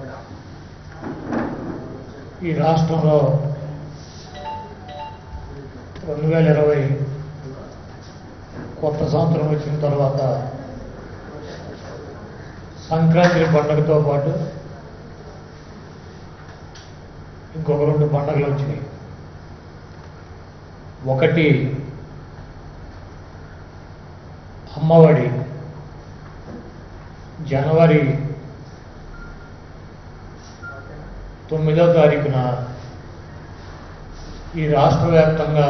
ఈ రాష్ట్రంలో రెండు వేల ఇరవై కొత్త సంవత్సరం వచ్చిన తర్వాత సంక్రాంతి పండుగతో పాటు ఇంకొక రెండు పండుగలు వచ్చినాయి ఒకటి అమ్మఒడి జనవరి తొమ్మిదో తారీఖున ఈ రాష్ట్ర వ్యాప్తంగా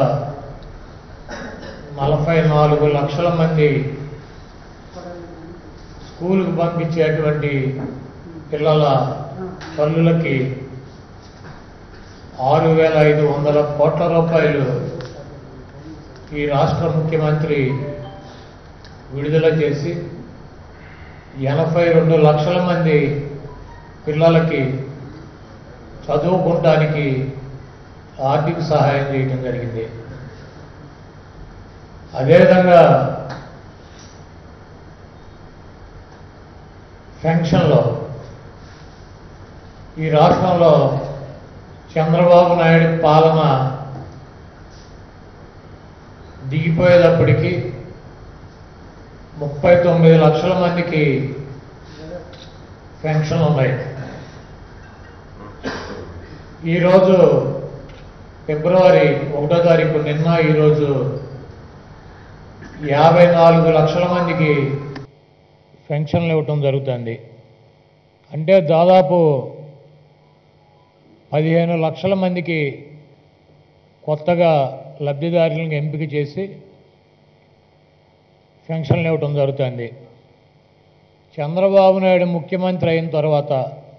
నలభై నాలుగు లక్షల మంది స్కూలుకు పంపించేటువంటి పిల్లల తల్లులకి ఆరు వేల ఐదు వందల కోట్ల రూపాయలు ఈ రాష్ట్ర ముఖ్యమంత్రి విడుదల చేసి ఎనభై రెండు లక్షల మంది పిల్లలకి చదువుకోవటానికి ఆర్థిక సహాయం చేయడం జరిగింది అదేవిధంగా పెన్షన్లో ఈ రాష్ట్రంలో చంద్రబాబు నాయుడు పాలన దిగిపోయేటప్పటికి ముప్పై తొమ్మిది లక్షల మందికి పెన్షన్లు ఉన్నాయి ఈరోజు ఫిబ్రవరి ఒకటో తారీఖు నిన్న ఈరోజు యాభై నాలుగు లక్షల మందికి పెన్షన్లు ఇవ్వటం జరుగుతుంది అంటే దాదాపు పదిహేను లక్షల మందికి కొత్తగా లబ్ధిదారులను ఎంపిక చేసి పెన్షన్లు ఇవ్వటం జరుగుతుంది చంద్రబాబు నాయుడు ముఖ్యమంత్రి అయిన తర్వాత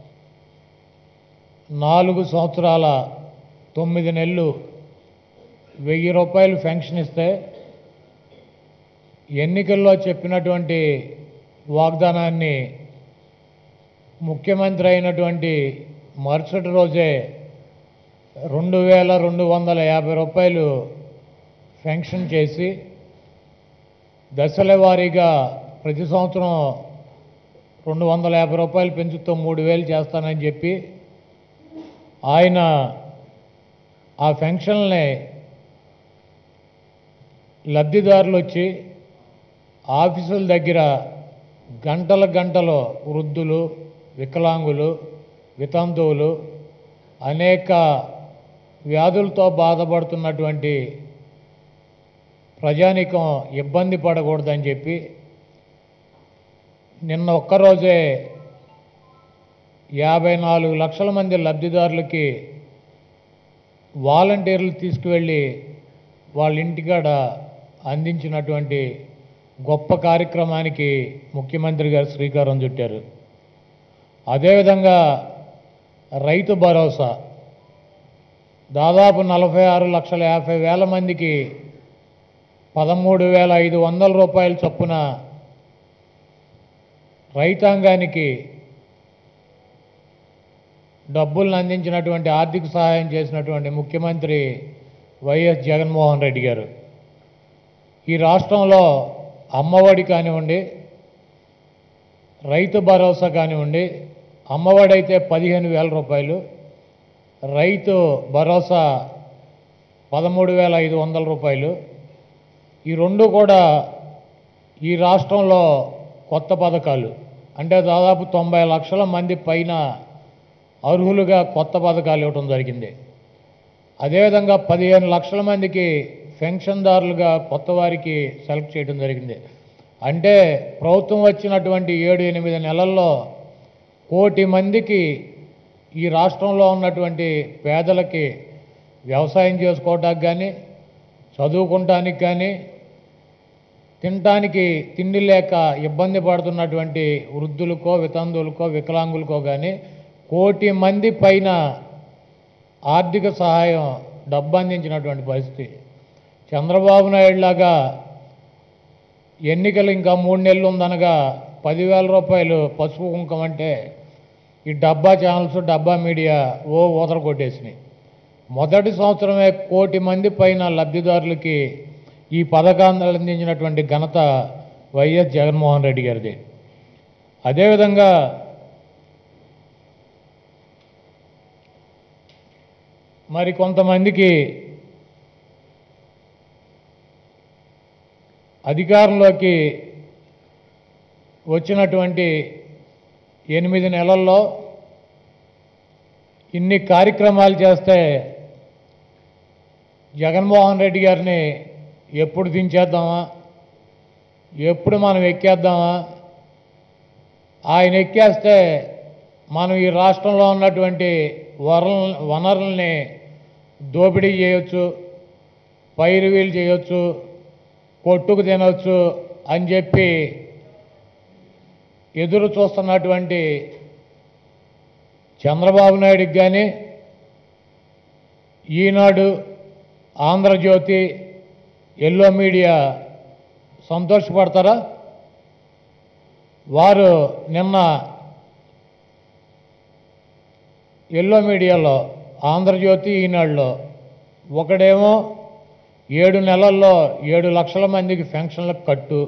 నాలుగు సంవత్సరాల తొమ్మిది నెలలు వెయ్యి రూపాయలు పెన్షన్ ఇస్తే ఎన్నికల్లో చెప్పినటువంటి వాగ్దానాన్ని ముఖ్యమంత్రి అయినటువంటి మరుసటి రోజే రెండు వేల రెండు వందల యాభై రూపాయలు పెన్షన్ చేసి దశల వారీగా ప్రతి సంవత్సరం రెండు వందల యాభై రూపాయలు పెంచుతూ మూడు వేలు చేస్తానని చెప్పి ఆయన ఆ పెన్షన్ని లబ్ధిదారులు వచ్చి ఆఫీసుల దగ్గర గంటల గంటలు వృద్ధులు వికలాంగులు వితంతువులు అనేక వ్యాధులతో బాధపడుతున్నటువంటి ప్రజానికం ఇబ్బంది పడకూడదని చెప్పి నిన్న ఒక్కరోజే యాభై నాలుగు లక్షల మంది లబ్ధిదారులకి వాలంటీర్లు తీసుకువెళ్ళి వాళ్ళ ఇంటికాడ అందించినటువంటి గొప్ప కార్యక్రమానికి ముఖ్యమంత్రి గారు శ్రీకారం చుట్టారు అదేవిధంగా రైతు భరోసా దాదాపు నలభై ఆరు లక్షల యాభై వేల మందికి పదమూడు వేల ఐదు వందల రూపాయల చొప్పున రైతాంగానికి డబ్బులను అందించినటువంటి ఆర్థిక సహాయం చేసినటువంటి ముఖ్యమంత్రి వైఎస్ జగన్మోహన్ రెడ్డి గారు ఈ రాష్ట్రంలో అమ్మఒడి కానివ్వండి రైతు భరోసా కానివ్వండి అమ్మఒడి అయితే పదిహేను వేల రూపాయలు రైతు భరోసా పదమూడు వేల ఐదు వందల రూపాయలు ఈ రెండు కూడా ఈ రాష్ట్రంలో కొత్త పథకాలు అంటే దాదాపు తొంభై లక్షల మంది పైన అర్హులుగా కొత్త పథకాలు ఇవ్వడం జరిగింది అదేవిధంగా పదిహేను లక్షల మందికి పెన్షన్దారులుగా కొత్త వారికి సెలెక్ట్ చేయడం జరిగింది అంటే ప్రభుత్వం వచ్చినటువంటి ఏడు ఎనిమిది నెలల్లో కోటి మందికి ఈ రాష్ట్రంలో ఉన్నటువంటి పేదలకి వ్యవసాయం చేసుకోవటానికి కానీ చదువుకుంటానికి కానీ తినటానికి తిండి లేక ఇబ్బంది పడుతున్నటువంటి వృద్ధులకో వితంతువులకో వికలాంగులకో కానీ కోటి మంది పైన ఆర్థిక సహాయం డబ్బు అందించినటువంటి పరిస్థితి చంద్రబాబు నాయుడు లాగా ఎన్నికలు ఇంకా మూడు నెలలు ఉందనగా పదివేల రూపాయలు పసుపు కుంకం అంటే ఈ డబ్బా ఛానల్స్ డబ్బా మీడియా ఓ ఊదర కొట్టేసినాయి మొదటి సంవత్సరమే కోటి మంది పైన లబ్ధిదారులకి ఈ పథకాన్ని అందించినటువంటి ఘనత వైఎస్ జగన్మోహన్ రెడ్డి గారిది అదేవిధంగా మరి కొంతమందికి అధికారంలోకి వచ్చినటువంటి ఎనిమిది నెలల్లో ఇన్ని కార్యక్రమాలు చేస్తే జగన్మోహన్ రెడ్డి గారిని ఎప్పుడు దించేద్దామా ఎప్పుడు మనం ఎక్కేద్దామా ఆయన ఎక్కేస్తే మనం ఈ రాష్ట్రంలో ఉన్నటువంటి వనరుల వనరుల్ని దోపిడీ చేయొచ్చు పైరువీలు చేయొచ్చు కొట్టుకు తినొచ్చు అని చెప్పి ఎదురు చూస్తున్నటువంటి చంద్రబాబు నాయుడికి కానీ ఈనాడు ఆంధ్రజ్యోతి ఎల్లో మీడియా సంతోషపడతారా వారు నిన్న ఎల్లో మీడియాలో ఆంధ్రజ్యోతి ఈనాడులో ఒకడేమో ఏడు నెలల్లో ఏడు లక్షల మందికి పెన్షన్లకు కట్టు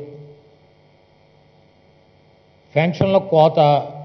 పెన్షన్ల కోత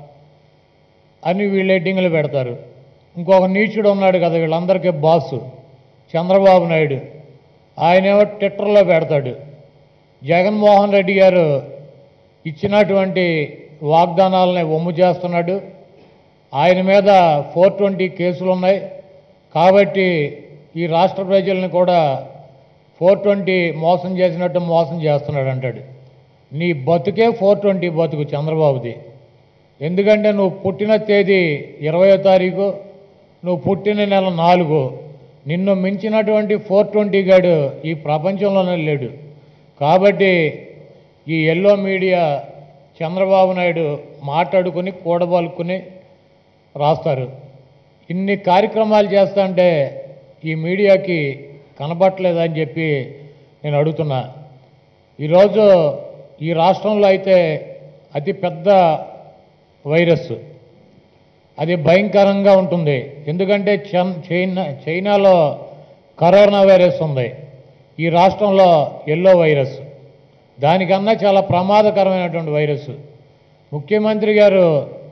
అని వీళ్ళు హెడ్డింగ్లు పెడతారు ఇంకొక నీచుడు ఉన్నాడు కదా వీళ్ళందరికీ బాసు చంద్రబాబు నాయుడు ఆయనేమో ట్విట్టర్లో పెడతాడు జగన్మోహన్ రెడ్డి గారు ఇచ్చినటువంటి వాగ్దానాలని ఒమ్ము చేస్తున్నాడు ఆయన మీద ఫోర్ ట్వంటీ కేసులు ఉన్నాయి కాబట్టి ఈ రాష్ట్ర ప్రజల్ని కూడా ఫోర్ ట్వంటీ మోసం చేసినట్టు మోసం చేస్తున్నాడు అంటాడు నీ బతుకే ఫోర్ ట్వంటీ బతుకు చంద్రబాబుది ఎందుకంటే నువ్వు పుట్టిన తేదీ ఇరవయో తారీఖు నువ్వు పుట్టిన నెల నాలుగు నిన్ను మించినటువంటి ఫోర్ ట్వంటీ గాడు ఈ ప్రపంచంలోనే లేడు కాబట్టి ఈ ఎల్లో మీడియా చంద్రబాబు నాయుడు మాట్లాడుకుని కూడబలుకుని రాస్తారు ఇన్ని కార్యక్రమాలు చేస్తుంటే ఈ మీడియాకి కనపట్లేదని చెప్పి నేను అడుగుతున్నా ఈరోజు ఈ రాష్ట్రంలో అయితే అతి పెద్ద వైరస్ అది భయంకరంగా ఉంటుంది ఎందుకంటే చన్- చైనా చైనాలో కరోనా వైరస్ ఉంది ఈ రాష్ట్రంలో ఎల్లో వైరస్ దానికన్నా చాలా ప్రమాదకరమైనటువంటి వైరస్ ముఖ్యమంత్రి గారు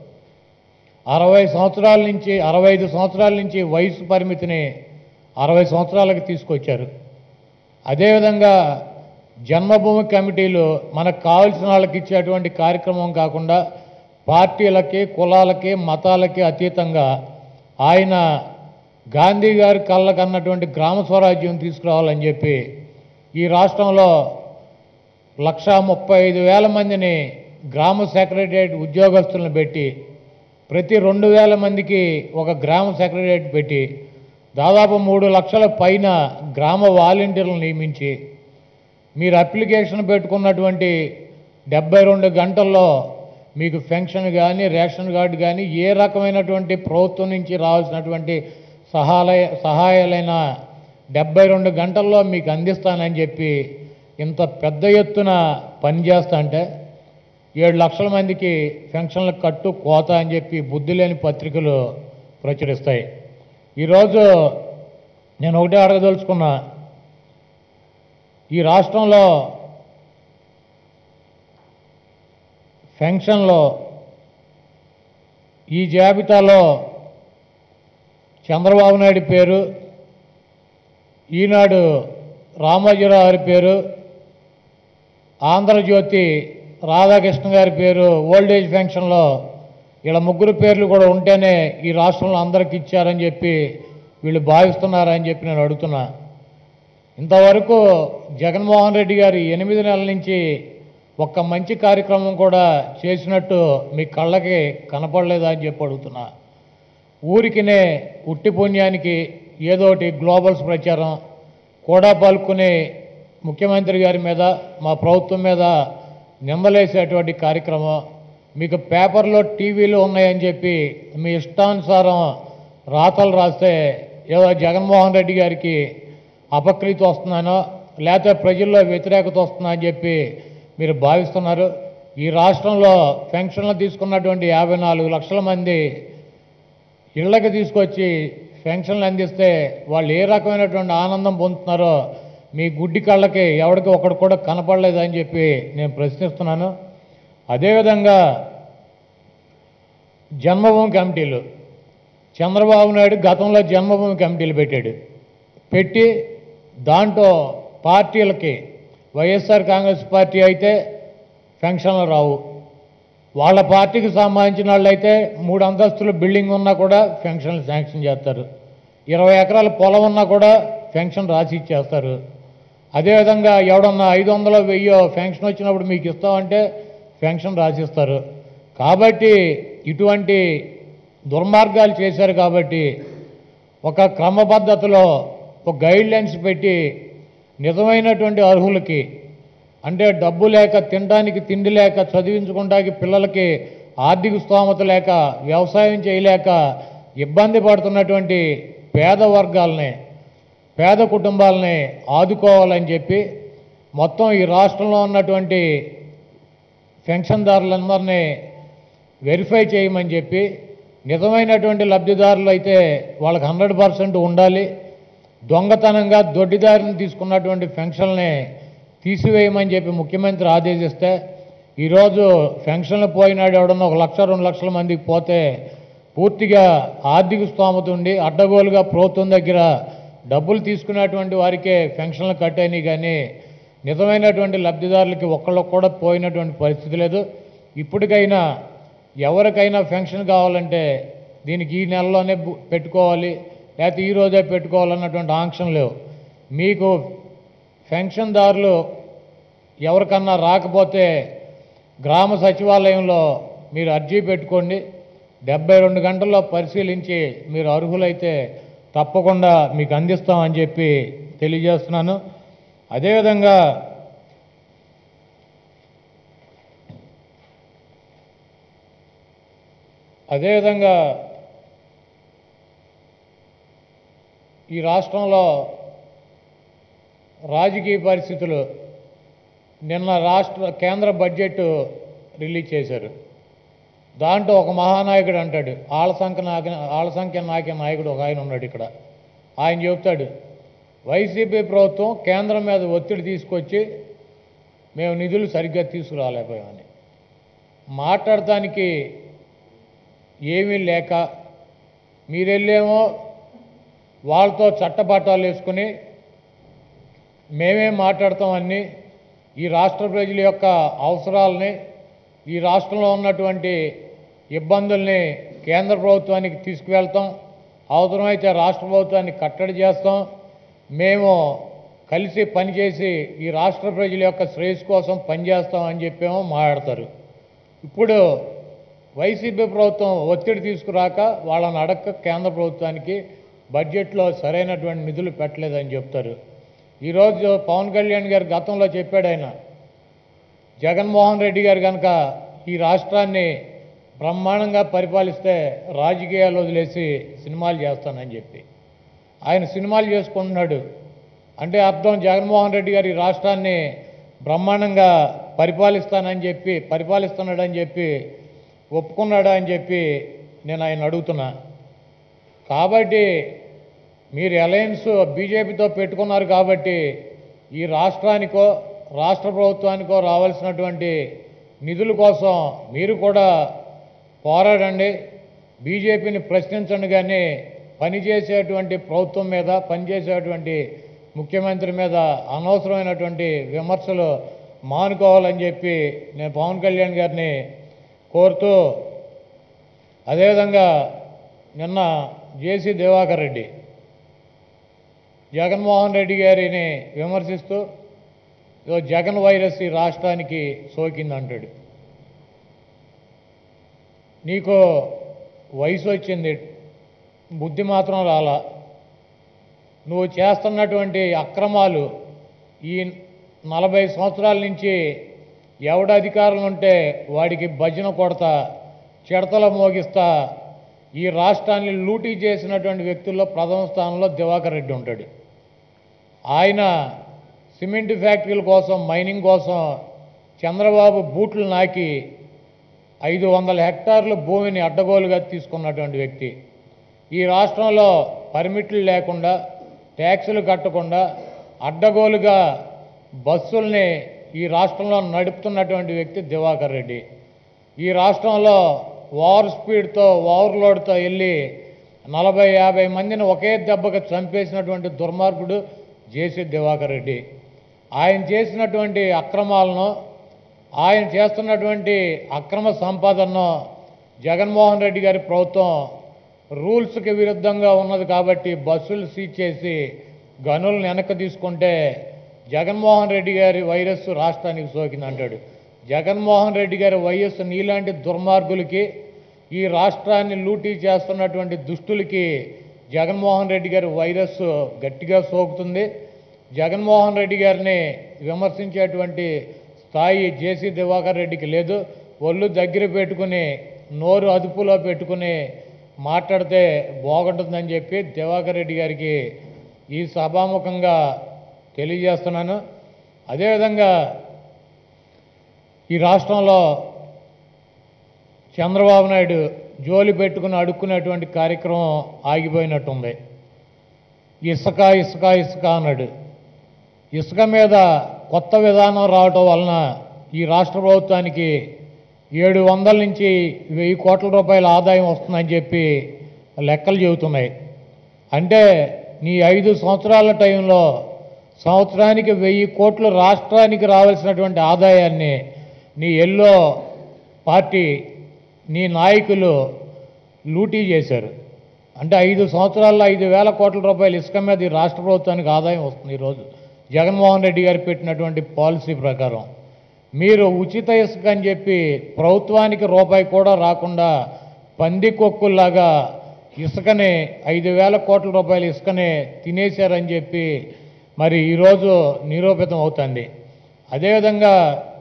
అరవై సంవత్సరాల నుంచి అరవై ఐదు సంవత్సరాల నుంచి వయసు పరిమితిని అరవై సంవత్సరాలకు తీసుకొచ్చారు అదేవిధంగా జన్మభూమి కమిటీలు మనకు కావాల్సిన వాళ్ళకి ఇచ్చేటువంటి కార్యక్రమం కాకుండా పార్టీలకి కులాలకి మతాలకి అతీతంగా ఆయన గాంధీ గారి కళ్ళకన్నటువంటి గ్రామ స్వరాజ్యం తీసుకురావాలని చెప్పి ఈ రాష్ట్రంలో లక్షా ముప్పై ఐదు వేల మందిని గ్రామ సెక్రటరియట్ ఉద్యోగస్తులను పెట్టి ప్రతి రెండు వేల మందికి ఒక గ్రామ సెక్రటరియట్ పెట్టి దాదాపు మూడు లక్షల పైన గ్రామ వాలంటీర్లను నియమించి మీరు అప్లికేషన్ పెట్టుకున్నటువంటి డెబ్బై రెండు గంటల్లో మీకు పెన్షన్ కానీ రేషన్ కార్డు కానీ ఏ రకమైనటువంటి ప్రభుత్వం నుంచి రావాల్సినటువంటి సహాయ సహాయాలైన డెబ్బై రెండు గంటల్లో మీకు అందిస్తానని చెప్పి ఇంత పెద్ద ఎత్తున పనిచేస్తా అంటే ఏడు లక్షల మందికి పెన్షన్ల కట్టు కోత అని చెప్పి బుద్ధి లేని పత్రికలు ప్రచురిస్తాయి ఈరోజు నేను ఒకటే అడగదలుచుకున్నా ఈ రాష్ట్రంలో పెన్షన్లో ఈ జాబితాలో చంద్రబాబు నాయుడు పేరు ఈనాడు రామోజీరావు గారి పేరు ఆంధ్రజ్యోతి రాధాకృష్ణ గారి పేరు ఓల్డేజ్ పెన్షన్లో వీళ్ళ ముగ్గురు పేర్లు కూడా ఉంటేనే ఈ రాష్ట్రంలో అందరికి ఇచ్చారని చెప్పి వీళ్ళు భావిస్తున్నారని చెప్పి నేను అడుగుతున్నా ఇంతవరకు జగన్మోహన్ రెడ్డి గారు ఎనిమిది నెలల నుంచి ఒక్క మంచి కార్యక్రమం కూడా చేసినట్టు మీ కళ్ళకి కనపడలేదా అని చెప్పి అడుగుతున్నా ఊరికినే ఉట్టి పుణ్యానికి ఏదో ఒకటి గ్లోబల్స్ ప్రచారం కూడా పలుకుని ముఖ్యమంత్రి గారి మీద మా ప్రభుత్వం మీద నిందలేసేటువంటి కార్యక్రమం మీకు పేపర్లో టీవీలు ఉన్నాయని చెప్పి మీ ఇష్టానుసారం రాతలు రాస్తే ఏదో జగన్మోహన్ రెడ్డి గారికి అపక్రీతి వస్తున్నానో లేకపోతే ప్రజల్లో వ్యతిరేకత వస్తుందా అని చెప్పి మీరు భావిస్తున్నారు ఈ రాష్ట్రంలో పెన్షన్లు తీసుకున్నటువంటి యాభై నాలుగు లక్షల మంది ఇళ్ళకి తీసుకొచ్చి పెన్షన్లు అందిస్తే వాళ్ళు ఏ రకమైనటువంటి ఆనందం పొందుతున్నారో మీ గుడ్డి కళ్ళకి ఎవరికి ఒకటి కూడా కనపడలేదని చెప్పి నేను ప్రశ్నిస్తున్నాను అదేవిధంగా జన్మభూమి కమిటీలు చంద్రబాబు నాయుడు గతంలో జన్మభూమి కమిటీలు పెట్టాడు పెట్టి దాంట్లో పార్టీలకి వైఎస్ఆర్ కాంగ్రెస్ పార్టీ అయితే పెన్షన్లు రావు వాళ్ళ పార్టీకి సంబంధించిన వాళ్ళైతే మూడు అంతస్తుల బిల్డింగ్ ఉన్నా కూడా పెన్షన్లు శాంక్షన్ చేస్తారు ఇరవై ఎకరాల పొలం ఉన్నా కూడా పెన్షన్ రాసి ఇచ్చేస్తారు అదేవిధంగా ఎవడన్నా ఐదు వందలు వెయ్యో పెన్షన్ వచ్చినప్పుడు మీకు ఇస్తామంటే పెన్షన్ రాసిస్తారు కాబట్టి ఇటువంటి దుర్మార్గాలు చేశారు కాబట్టి ఒక క్రమ పద్ధతిలో ఒక గైడ్ లైన్స్ పెట్టి నిజమైనటువంటి అర్హులకి అంటే డబ్బు లేక తినడానికి తిండి లేక చదివించుకోవడానికి పిల్లలకి ఆర్థిక స్తోమత లేక వ్యవసాయం చేయలేక ఇబ్బంది పడుతున్నటువంటి పేద వర్గాలని పేద కుటుంబాలని ఆదుకోవాలని చెప్పి మొత్తం ఈ రాష్ట్రంలో ఉన్నటువంటి పెన్షన్దారులందరినీ వెరిఫై చేయమని చెప్పి నిజమైనటువంటి లబ్ధిదారులు అయితే వాళ్ళకి హండ్రెడ్ పర్సెంట్ ఉండాలి దొంగతనంగా దొడ్డిదారిని తీసుకున్నటువంటి పెన్షన్ని తీసివేయమని చెప్పి ముఖ్యమంత్రి ఆదేశిస్తే ఈరోజు పెన్షన్లు పోయినాడు ఎవడన్నా ఒక లక్ష రెండు లక్షల మందికి పోతే పూర్తిగా ఆర్థిక స్తోమత ఉండి అడ్డగోలుగా ప్రభుత్వం దగ్గర డబ్బులు తీసుకున్నటువంటి వారికే పెన్షన్లు కట్టేని కానీ నిజమైనటువంటి లబ్ధిదారులకి ఒక్కళ్ళకు కూడా పోయినటువంటి పరిస్థితి లేదు ఇప్పటికైనా ఎవరికైనా పెన్షన్ కావాలంటే దీనికి ఈ నెలలోనే బు- పెట్టుకోవాలి లేకపోతే ఈ రోజే పెట్టుకోవాలన్నటువంటి ఆంక్షలు లేవు మీకు పెన్షన్దారులు ఎవరికన్నా రాకపోతే గ్రామ సచివాలయంలో మీరు అర్జీ పెట్టుకోండి డెబ్బై రెండు గంటల్లో పరిశీలించి మీరు అర్హులైతే తప్పకుండా మీకు అందిస్తామని చెప్పి తెలియజేస్తున్నాను అదేవిధంగా అదేవిధంగా ఈ రాష్ట్రంలో రాజకీయ పరిస్థితులు నిన్న రాష్ట్ర కేంద్ర బడ్జెట్ రిలీజ్ చేశారు దాంట్లో ఒక మహానాయకుడు అంటాడు ఆళ్ళసంఖ్య నాకి ఆళ్ళసంఖ్య నాకే నాయకుడు ఒక ఆయన ఉన్నాడు ఇక్కడ ఆయన చెప్తాడు వైసీపీ ప్రభుత్వం కేంద్రం మీద ఒత్తిడి తీసుకొచ్చి మేము నిధులు సరిగ్గా తీసుకురాలేకపోయామని మాట్లాడటానికి ఏమీ లేక మీరెళ్ళేమో వాళ్ళతో చట్టపట్టాలు వేసుకుని మేమే మాట్లాడతామని ఈ రాష్ట్ర ప్రజల యొక్క అవసరాలని ఈ రాష్ట్రంలో ఉన్నటువంటి ఇబ్బందుల్ని కేంద్ర ప్రభుత్వానికి తీసుకువెళ్తాం అవసరమైతే రాష్ట్ర ప్రభుత్వాన్ని కట్టడి చేస్తాం మేము కలిసి పనిచేసి ఈ రాష్ట్ర ప్రజల యొక్క శ్రేయస్సు కోసం పనిచేస్తాం అని చెప్పేమో మాట్లాడతారు ఇప్పుడు వైసీపీ ప్రభుత్వం ఒత్తిడి తీసుకురాక వాళ్ళని అడక్క కేంద్ర ప్రభుత్వానికి బడ్జెట్లో సరైనటువంటి నిధులు పెట్టలేదని చెప్తారు ఈరోజు పవన్ కళ్యాణ్ గారు గతంలో చెప్పాడు ఆయన జగన్మోహన్ రెడ్డి గారు కనుక ఈ రాష్ట్రాన్ని బ్రహ్మాండంగా పరిపాలిస్తే రాజకీయాలు వదిలేసి సినిమాలు చేస్తానని చెప్పి ఆయన సినిమాలు చేసుకుంటున్నాడు అంటే అర్థం జగన్మోహన్ రెడ్డి గారు ఈ రాష్ట్రాన్ని బ్రహ్మాండంగా పరిపాలిస్తానని చెప్పి పరిపాలిస్తున్నాడని చెప్పి ఒప్పుకున్నాడా అని చెప్పి నేను ఆయన అడుగుతున్నా కాబట్టి మీరు అలయన్స్ బీజేపీతో పెట్టుకున్నారు కాబట్టి ఈ రాష్ట్రానికో రాష్ట్ర ప్రభుత్వానికో రావాల్సినటువంటి నిధుల కోసం మీరు కూడా పోరాడండి బీజేపీని ప్రశ్నించండి కానీ పనిచేసేటువంటి ప్రభుత్వం మీద పనిచేసేటువంటి ముఖ్యమంత్రి మీద అనవసరమైనటువంటి విమర్శలు మానుకోవాలని చెప్పి నేను పవన్ కళ్యాణ్ గారిని కోరుతూ అదేవిధంగా నిన్న జేసీ దివాకర్ రెడ్డి జగన్మోహన్ రెడ్డి గారిని విమర్శిస్తూ "ఇదో జగన్ వైరస్ ఈ రాష్ట్రానికి సోకిందంటాడు నీకు వయసు వచ్చింది బుద్ధి మాత్రం రాలా నువ్వు చేస్తున్నటువంటి అక్రమాలు ఈ నలభై సంవత్సరాల నుంచి ఎవడ అధికారులు ఉంటే వాడికి భజన కొడతా చిడతల మోగిస్తా ఈ రాష్ట్రాన్ని లూటీ చేసినటువంటి వ్యక్తుల్లో ప్రథమ స్థానంలో దివాకర్ రెడ్డి ఉంటాడు ఆయన సిమెంట్ ఫ్యాక్టరీల కోసం మైనింగ్ కోసం చంద్రబాబు బూట్లు నాకి ఐదు వందల హెక్టార్ల భూమిని అడ్డగోలుగా తీసుకున్నటువంటి వ్యక్తి ఈ రాష్ట్రంలో పర్మిట్లు లేకుండా ట్యాక్సులు కట్టకుండా అడ్డగోలుగా బస్సుల్ని ఈ రాష్ట్రంలో నడుపుతున్నటువంటి వ్యక్తి దివాకర్ రెడ్డి ఈ రాష్ట్రంలో ఓవర్ స్పీడ్తో ఓవర్లోడ్తో వెళ్ళి నలభై యాభై మందిని ఒకే దెబ్బకి చంపేసినటువంటి దుర్మార్గుడు జేసీ దివాకర్ రెడ్డి ఆయన చేసినటువంటి అక్రమాలను ఆయన చేస్తున్నటువంటి అక్రమ సంపాదనను జగన్మోహన్ రెడ్డి గారి ప్రభుత్వం రూల్స్కి విరుద్ధంగా ఉన్నది కాబట్టి బస్సులు సీజ్ చేసి గనులను వెనక్కి తీసుకుంటే జగన్మోహన్ రెడ్డి గారి వైరస్ రాష్ట్రానికి సోకింది అంటాడు జగన్మోహన్ రెడ్డి గారి వైఎస్ నీలాంటి దుర్మార్గులకి ఈ రాష్ట్రాన్ని లూటీ చేస్తున్నటువంటి దుష్టులకి జగన్మోహన్ రెడ్డి గారి వైరస్ గట్టిగా సోకుతుంది జగన్మోహన్ రెడ్డి గారిని విమర్శించేటువంటి స్థాయి జేసీ దివాకర్ రెడ్డికి లేదు ఒళ్ళు దగ్గర పెట్టుకుని నోరు అదుపులో పెట్టుకుని మాట్లాడితే బాగుంటుందని చెప్పి దివాకర్ రెడ్డి గారికి ఈ సభాముఖంగా తెలియజేస్తున్నాను అదేవిధంగా ఈ రాష్ట్రంలో చంద్రబాబు నాయుడు జోలి పెట్టుకుని అడుక్కునేటువంటి కార్యక్రమం ఆగిపోయినట్టుంది ఇసుక ఇసుక ఇసుక అన్నాడు ఇసుక మీద కొత్త విధానం రావటం వలన ఈ రాష్ట్ర ప్రభుత్వానికి ఏడు వందల నుంచి వెయ్యి కోట్ల రూపాయల ఆదాయం వస్తుందని చెప్పి లెక్కలు చెబుతున్నాయి అంటే నీ ఐదు సంవత్సరాల టైంలో సంవత్సరానికి వెయ్యి కోట్లు రాష్ట్రానికి రావాల్సినటువంటి ఆదాయాన్ని నీ ఎల్లో పార్టీ నీ నాయకులు లూటీ చేశారు అంటే ఐదు సంవత్సరాల్లో ఐదు వేల కోట్ల రూపాయలు ఇసుక మీద ఈ రాష్ట్ర ప్రభుత్వానికి ఆదాయం వస్తుంది ఈరోజు జగన్మోహన్ రెడ్డి గారు పెట్టినటువంటి పాలసీ ప్రకారం మీరు ఉచిత ఇసుక అని చెప్పి ప్రభుత్వానికి రూపాయి కూడా రాకుండా పందికొక్కుల్లాగా ఇసుకని ఐదు వేల కోట్ల రూపాయల ఇసుకని తినేశారని చెప్పి మరి ఈరోజు నిరూపితం అవుతుంది అదేవిధంగా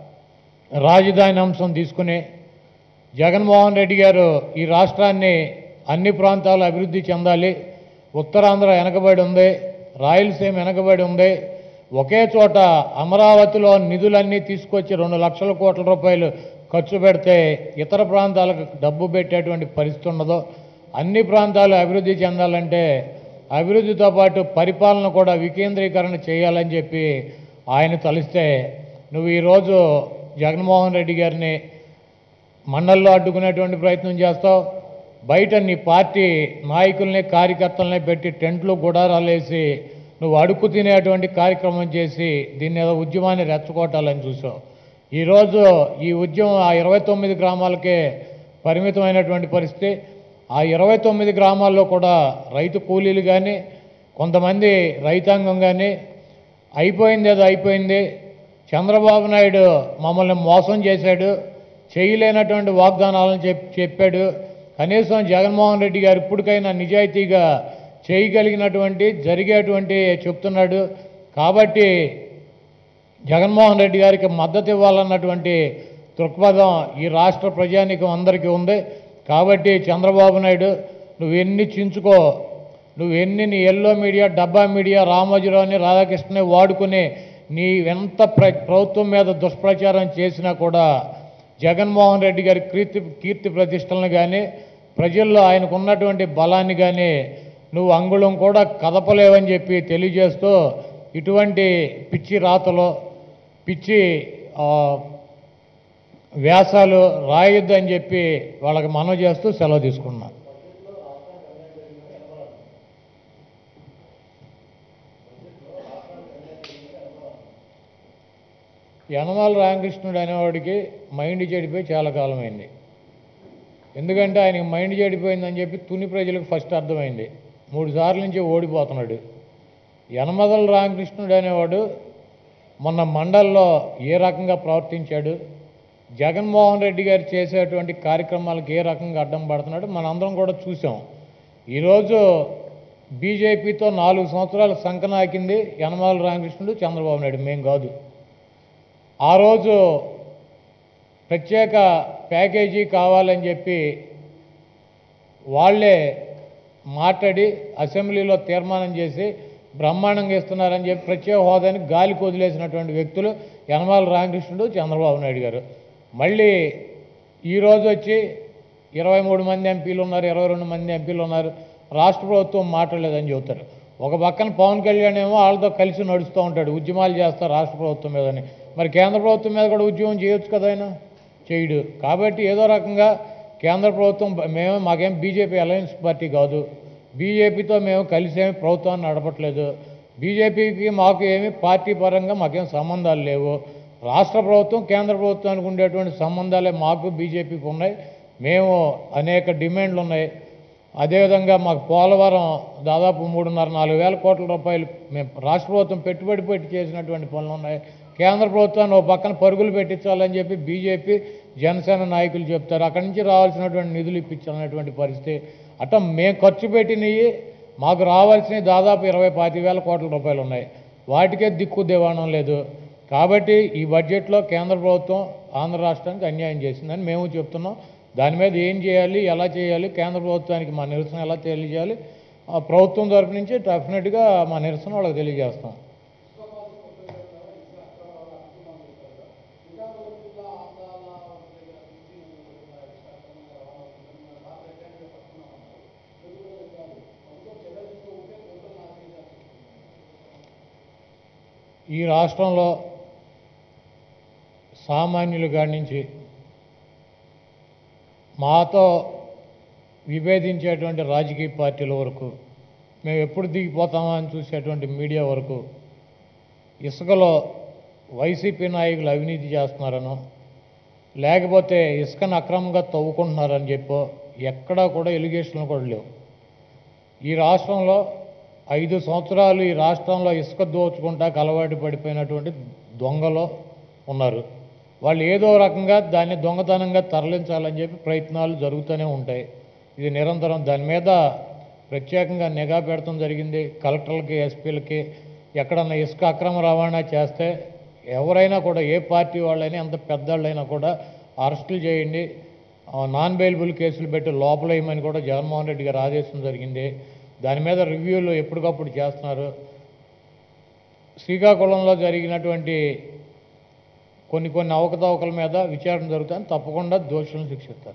రాజధాని అంశం తీసుకుని జగన్మోహన్ రెడ్డి గారు ఈ రాష్ట్రాన్ని అన్ని ప్రాంతాలు అభివృద్ధి చెందాలి ఉత్తరాంధ్ర వెనకబడి ఉంది రాయలసీమ వెనకబడి ఉంది ఒకే చోట అమరావతిలో నిధులన్నీ తీసుకొచ్చి రెండు లక్షల కోట్ల రూపాయలు ఖర్చు పెడితే ఇతర ప్రాంతాలకు డబ్బు పెట్టేటువంటి పరిస్థితి ఉండదు అన్ని ప్రాంతాలు అభివృద్ధి చెందాలంటే అభివృద్ధితో పాటు పరిపాలన కూడా వికేంద్రీకరణ చేయాలని చెప్పి ఆయన తలిస్తే నువ్వు ఈరోజు జగన్మోహన్ రెడ్డి గారిని మండల్లో అడ్డుకునేటువంటి ప్రయత్నం చేస్తావు బయట నీ పార్టీ నాయకుల్ని కార్యకర్తల్ని పెట్టి టెంట్లు గుడారాలు వేసి నువ్వు అడుక్కు తినేటువంటి కార్యక్రమం చేసి దీన్ని ఏదో ఉద్యమాన్ని రెచ్చగొట్టాలని చూసావు ఈరోజు ఈ ఉద్యమం ఆ ఇరవై తొమ్మిది గ్రామాలకే పరిమితమైనటువంటి పరిస్థితి ఆ ఇరవై తొమ్మిది గ్రామాల్లో కూడా రైతు కూలీలు కానీ కొంతమంది రైతాంగం కానీ అయిపోయింది ఏదో అయిపోయింది చంద్రబాబు నాయుడు మమ్మల్ని మోసం చేశాడు చేయలేనటువంటి వాగ్దానాలను చెప్ చెప్పాడు కనీసం జగన్మోహన్ రెడ్డి గారు ఇప్పటికైనా నిజాయితీగా చేయగలిగినటువంటి జరిగేటువంటి చెప్తున్నాడు కాబట్టి జగన్మోహన్ రెడ్డి గారికి మద్దతు ఇవ్వాలన్నటువంటి దృక్పథం ఈ రాష్ట్ర ప్రజానికం అందరికీ ఉంది కాబట్టి చంద్రబాబు నాయుడు నువ్వు ఎన్ని చించుకో నువ్వు ఎన్ని నీ ఎల్లో మీడియా డబ్బా మీడియా రామోజీరావుని రాధాకృష్ణని వాడుకుని నీ ఎంత ప్ర ప్రభుత్వం మీద దుష్ప్రచారం చేసినా కూడా జగన్మోహన్ రెడ్డి గారి కీర్తి కీర్తి ప్రతిష్టలను కానీ ప్రజల్లో ఆయనకు ఉన్నటువంటి బలాన్ని కానీ నువ్వు అంగుళం కూడా కదపలేవని చెప్పి తెలియజేస్తూ ఇటువంటి పిచ్చి రాతలు పిచ్చి ఆ, వ్యాసాలు రాయొద్దు అని చెప్పి వాళ్ళకి మనవి చేస్తూ సెలవు తీసుకున్నా యనమాల రామకృష్ణుడు అనేవాడికి మైండ్ చెడిపోయి చాలా కాలమైంది ఎందుకంటే ఆయనకి మైండ్ చెడిపోయిందని చెప్పి తుని ప్రజలకు ఫస్ట్ అర్థమైంది మూడు సార్లు నుంచి ఓడిపోతున్నాడు యనమదల రామకృష్ణుడు అనేవాడు మొన్న మండల్లో ఏ రకంగా ప్రవర్తించాడు జగన్మోహన్ రెడ్డి గారు చేసేటువంటి కార్యక్రమాలకు ఏ రకంగా అడ్డం పడుతున్నాడు మనందరం కూడా చూసాం ఈరోజు బీజేపీతో నాలుగు సంవత్సరాలు సంకనాకింది యనమాల రామకృష్ణుడు చంద్రబాబు నాయుడు మేం కాదు ఆ రోజు ప్రత్యేక ప్యాకేజీ కావాలని చెప్పి వాళ్ళే మాట్లాడి అసెంబ్లీలో తీర్మానం చేసి బ్రహ్మాండంగా ఇస్తున్నారని చెప్పి ప్రత్యేక హోదాని గాలికి వదిలేసినటువంటి వ్యక్తులు యనమాల రామకృష్ణుడు చంద్రబాబు నాయుడు గారు మళ్ళీ ఈరోజు వచ్చి ఇరవై మూడు మంది ఎంపీలు ఉన్నారు ఇరవై రెండు మంది ఎంపీలు ఉన్నారు రాష్ట్ర ప్రభుత్వం మాట్లాడలేదని చెబుతారు ఒక పక్కన పవన్ కళ్యాణ్ ఏమో వాళ్ళతో కలిసి నడుస్తూ ఉంటాడు ఉద్యమాలు చేస్తారు రాష్ట్ర ప్రభుత్వం మీదని మరి కేంద్ర ప్రభుత్వం మీద కూడా ఉద్యమం చేయొచ్చు కదా ఆయన చేయడు కాబట్టి ఏదో రకంగా కేంద్ర ప్రభుత్వం మేము మాకేం బీజేపీ అలయన్స్ పార్టీ కాదు బీజేపీతో మేము కలిసి ఏమి ప్రభుత్వాన్ని నడపట్లేదు బీజేపీకి మాకు ఏమి పార్టీ పరంగా మాకేం సంబంధాలు లేవు రాష్ట్ర ప్రభుత్వం కేంద్ర ప్రభుత్వానికి ఉండేటువంటి సంబంధాలే మాకు బీజేపీకి ఉన్నాయి మేము అనేక డిమాండ్లు ఉన్నాయి అదేవిధంగా మాకు పోలవరం దాదాపు మూడున్నర నాలుగు వేల కోట్ల రూపాయలు మేము రాష్ట్ర ప్రభుత్వం పెట్టుబడి పెట్టి చేసినటువంటి పనులు ఉన్నాయి కేంద్ర ప్రభుత్వాన్ని ఒక పక్కన పరుగులు పెట్టించాలని చెప్పి బీజేపీ జనసేన నాయకులు చెప్తారు అక్కడి నుంచి రావాల్సినటువంటి నిధులు ఇప్పించాలనేటువంటి పరిస్థితి అట్లా మేము ఖర్చు పెట్టినవి మాకు రావాల్సినవి దాదాపు ఇరవై పాతి వేల కోట్ల రూపాయలు ఉన్నాయి వాటికే దిక్కు దివాణం లేదు కాబట్టి ఈ బడ్జెట్లో కేంద్ర ప్రభుత్వం ఆంధ్ర రాష్ట్రానికి అన్యాయం చేసిందని మేము చెప్తున్నాం దాని మీద ఏం చేయాలి ఎలా చేయాలి కేంద్ర ప్రభుత్వానికి మా నిరసన ఎలా తెలియజేయాలి ఆ ప్రభుత్వం తరపు నుంచి డెఫినెట్గా మా నిరసన వాళ్ళకి తెలియజేస్తాం ఈ రాష్ట్రంలో సామాన్యుల కాడి నుంచి మాతో విభేదించేటువంటి రాజకీయ పార్టీల వరకు మేము ఎప్పుడు దిగిపోతామా అని చూసేటువంటి మీడియా వరకు ఇసుకలో వైసీపీ నాయకులు అవినీతి చేస్తున్నారనో లేకపోతే ఇసుకను అక్రమంగా తవ్వుకుంటున్నారని చెప్పో ఎక్కడా కూడా ఎలిగేషన్లు కూడా లేవు ఈ రాష్ట్రంలో ఐదు సంవత్సరాలు ఈ రాష్ట్రంలో ఇసుక దోచుకుంటాకు అలవాటు పడిపోయినటువంటి దొంగలు ఉన్నారు వాళ్ళు ఏదో రకంగా దాన్ని దొంగతనంగా తరలించాలని చెప్పి ప్రయత్నాలు జరుగుతూనే ఉంటాయి ఇది నిరంతరం దాని మీద ప్రత్యేకంగా నిఘా పెడతాం జరిగింది కలెక్టర్లకి ఎస్పీలకి ఎక్కడన్నా ఇసుక అక్రమ రవాణా చేస్తే ఎవరైనా కూడా ఏ పార్టీ వాళ్ళైనా ఎంత పెద్దవాళ్ళైనా కూడా అరెస్టులు చేయండి ఆ, నాన్ బెయిలబుల్ కేసులు పెట్టి లోపలేయమని కూడా జగన్మోహన్ రెడ్డి గారు ఆదేశం జరిగింది దాని మీద రివ్యూలు ఎప్పటికప్పుడు చేస్తున్నారు శ్రీకాకుళంలో జరిగినటువంటి కొన్ని కొన్ని అవకతవకల మీద విచారణ జరుగుతుంది తప్పకుండా దోషులను శిక్షిస్తారు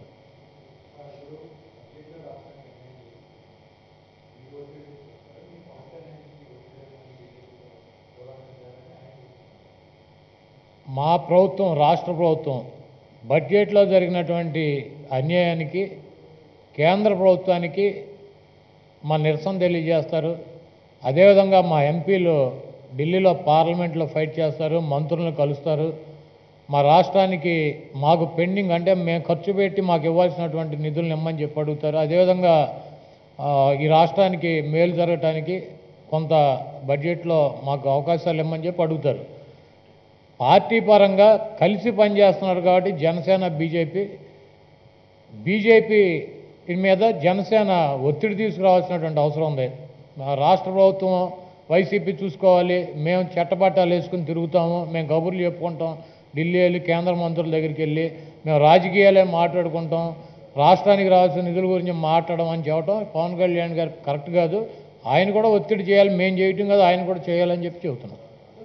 మా ప్రభుత్వం రాష్ట్ర ప్రభుత్వం బడ్జెట్లో జరిగినటువంటి అన్యాయానికి కేంద్ర ప్రభుత్వానికి మా నిరసన తెలియజేస్తారు అదేవిధంగా మా ఎంపీలు ఢిల్లీలో పార్లమెంట్లో ఫైట్ చేస్తారు మంత్రులను కలుస్తారు మా రాష్ట్రానికి మాకు పెండింగ్ అంటే మేము ఖర్చు పెట్టి మాకు ఇవ్వాల్సినటువంటి నిధులను ఇమ్మని చెప్పి అడుగుతారు అదేవిధంగా ఆ, ఈ రాష్ట్రానికి మేలు జరగటానికి కొంత బడ్జెట్లో మాకు అవకాశాలు ఇమ్మని చెప్పి అడుగుతారు పార్టీ పరంగా కలిసి పనిచేస్తున్నారు కాబట్టి జనసేన బీజేపీ బీజేపీ మీద జనసేన ఒత్తిడి తీసుకురావాల్సినటువంటి అవసరం ఉంది మా రాష్ట్ర ప్రభుత్వం వైసీపీ చూసుకోవాలి మేము చట్టపట్టాలు వేసుకుని తిరుగుతాము మేము కబుర్లు చెప్పుకుంటాం ఢిల్లీ వెళ్ళి కేంద్ర మంత్రుల దగ్గరికి వెళ్ళి మేము రాజకీయాలే మాట్లాడుకుంటాం రాష్ట్రానికి రావాల్సిన నిధుల గురించి మాట్లాడడం అని చెప్పడం పవన్ కళ్యాణ్ గారు కరెక్ట్ కాదు ఆయన కూడా ఒత్తిడి చేయాలి మేము చేయటం కాదు ఆయన కూడా చేయాలని చెప్పి చెబుతున్నాం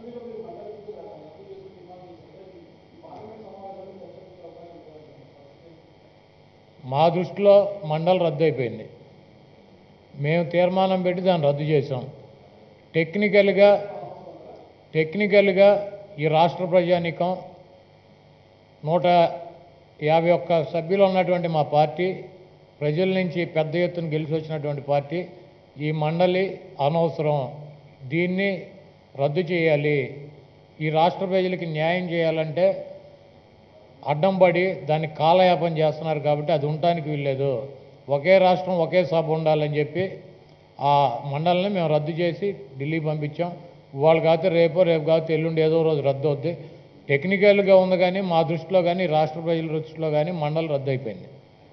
మా దృష్టిలో మండలి రద్దు అయిపోయింది మేము తీర్మానం పెట్టి దాన్ని రద్దు చేసాం టెక్నికల్గా టెక్నికల్గా ఈ రాష్ట్ర ప్రజానీకం నూట యాభై ఒక్క సభ్యులు ఉన్నటువంటి మా పార్టీ ప్రజల నుంచి పెద్ద ఎత్తున గెలిచి వచ్చినటువంటి పార్టీ ఈ మండలి అనవసరం దీన్ని రద్దు చేయాలి ఈ రాష్ట్ర ప్రజలకి న్యాయం చేయాలంటే అడ్డం పడి దాన్ని కాలయాపన చేస్తున్నారు కాబట్టి అది ఉండటానికి వీల్లేదు ఒకే రాష్ట్రం ఒకే సభ ఉండాలని చెప్పి ఆ మండలిని మేము రద్దు చేసి ఢిల్లీ పంపించాం ఇవాళ కాకపోతే రేపో రేపు కాకపోతే ఎల్లుండి ఏదో రోజు రద్దు అవుద్ది టెక్నికల్గా ఉంది కానీ మా దృష్టిలో కానీ రాష్ట్ర ప్రజల దృష్టిలో కానీ మండలి రద్దు అయిపోయింది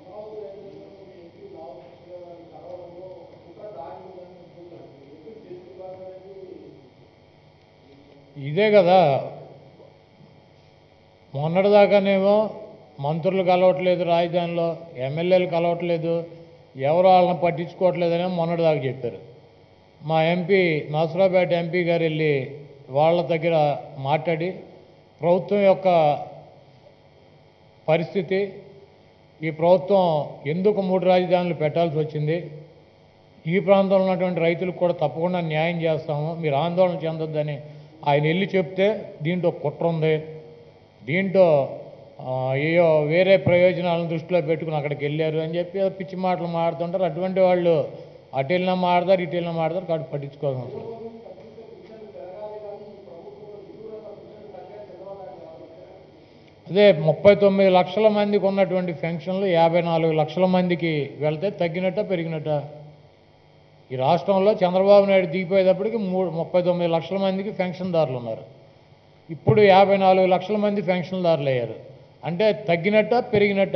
ఇదే కదా మొన్నటిదాకానేమో మంత్రులు కలవట్లేదు రాజధానిలో ఎమ్మెల్యేలు కలవట్లేదు ఎవరు వాళ్ళని పట్టించుకోవట్లేదని మొన్నటిదాకా చెప్పారు మా ఎంపీ నసరాపేట ఎంపీ గారు వెళ్ళి వాళ్ళ దగ్గర మాట్లాడి ప్రభుత్వం యొక్క పరిస్థితి ఈ ప్రభుత్వం ఎందుకు మూడు రాజధానులు పెట్టాల్సి వచ్చింది ఈ ప్రాంతంలో ఉన్నటువంటి రైతులకు కూడా తప్పకుండా న్యాయం చేస్తాము మీరు ఆందోళన చెందొద్దని ఆయన వెళ్ళి చెప్తే దీంట్లో కుట్ర ఉంది దీంట్లో ఆ, ఏయో వేరే ప్రయోజనాలను దృష్టిలో పెట్టుకుని అక్కడికి వెళ్ళారు అని చెప్పి ఏదో పిచ్చి మాటలు మాడుతుంటారు అటువంటి వాళ్ళు అటు వెళ్ళినా మాడతారు ఇటు వెళ్ళినా మాడతారు కాబట్టి పట్టించుకోవాల్సిన అవసరం లేదు. అదే ముప్పై తొమ్మిది లక్షల మందికి ఉన్నటువంటి పెన్షన్లు యాభై నాలుగు లక్షల మందికి వెళ్తే తగ్గినట్ట పెరిగినట్ట ఈ రాష్ట్రంలో చంద్రబాబు నాయుడు దిగిపోయేటప్పటికి మూడు ముప్పై తొమ్మిది లక్షల మందికి పెన్షన్దారులు ఉన్నారు ఇప్పుడు యాభై నాలుగు లక్షల మంది పెన్షన్దారులు అయ్యారు అంటే తగ్గినట్ట పెరిగినట్ట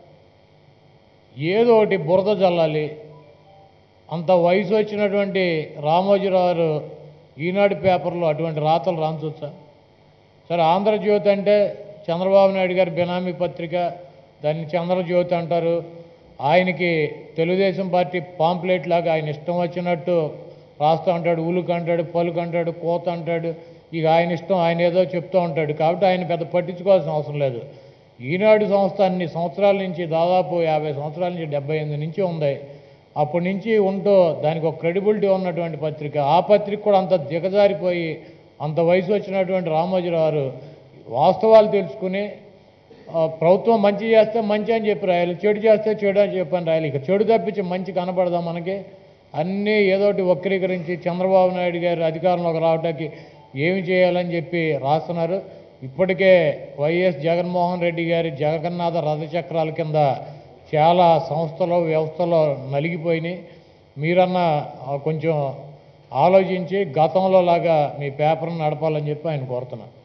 ఏదో ఒకటి బురద జల్లాలి అంత వయసు వచ్చినటువంటి రామోజీరావు గారు ఈనాడు పేపర్లో అటువంటి రాతలు రాంచవచ్చా సరే ఆంధ్రజ్యోతి అంటే చంద్రబాబు నాయుడు గారి బినామీ పత్రిక దాన్ని చంద్రజ్యోతి అంటారు ఆయనకి తెలుగుదేశం పార్టీ పాంప్లెట్ లాగా ఆయన ఇష్టం వచ్చినట్టు రాస్తూ ఉంటాడు ఉలుకు అంటాడు పలుకు అంటాడు కోత అంటాడు ఇక ఆయన ఇష్టం ఆయన ఏదో చెప్తూ ఉంటాడు కాబట్టి ఆయన పెద్ద పట్టించుకోవాల్సిన అవసరం లేదు ఈనాడు సంస్థ అన్ని సంవత్సరాల నుంచి దాదాపు యాభై సంవత్సరాల నుంచి డెబ్బై ఎనిమిది నుంచి ఉంది అప్పటి నుంచి ఉంటూ దానికి ఒక క్రెడిబిలిటీ ఉన్నటువంటి పత్రిక ఆ పత్రిక కూడా అంత దిగజారిపోయి అంత వయసు వచ్చినటువంటి రామోజీరావు గారు వాస్తవాలు తెలుసుకుని ఆ, ప్రభుత్వం మంచి చేస్తే మంచి అని చెప్పి రాయాలి చెడు చేస్తే చెడు అని చెప్పి అని రాయాలి ఇక చెడు తప్పించి మంచి కనపడదా మనకి అన్నీ ఏదోటి వక్రీకరించి చంద్రబాబు నాయుడు గారు అధికారంలోకి రావడానికి ఏమి చేయాలని చెప్పి రాస్తున్నారు ఇప్పటికే వైఎస్ జగన్మోహన్ రెడ్డి గారి జగన్నాథ రథచక్రాల కింద చాలా సంస్థలు వ్యవస్థలో నలిగిపోయినాయి మీరన్నా ఆ, కొంచెం ఆలోచించి గతంలో లాగా మీ పేపర్ని నడపాలని చెప్పి ఆయన కోరుతున్నా